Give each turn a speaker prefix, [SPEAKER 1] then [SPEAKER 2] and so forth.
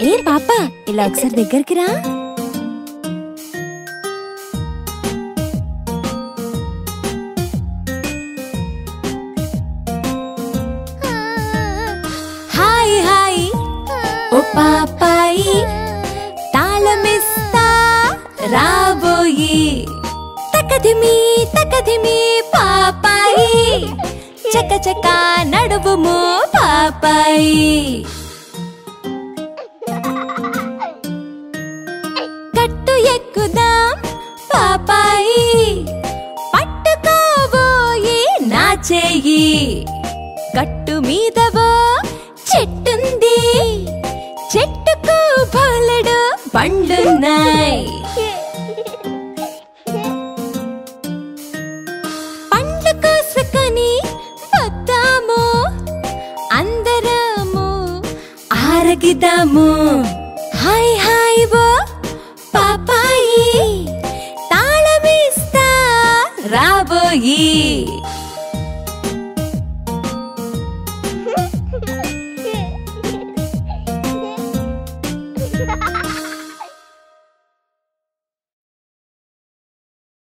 [SPEAKER 1] ఏ పాప ఇలా ఒకసారి దగ్గరికి రా హాయ్ హాయ్ ఓ పాపాయి తాళమిస్తా రాబోయి తకదిమి తకదిమి పాపాయి చక చక నడువుము పాపాయి గట్టు ఎక్కుదాం పాపాయి పట్టుకోబోయి నా చెయ్యి గట్టు మీదవో చెట్టుంది చెట్టుకు బోలెడు పండున్నాయి పండ్లు కోసుకొని వద్దాము అందరము ఆరగిదాము హాయ్ హాయ్ ఓ పాపాయి తాళమిస్తా రాబోయి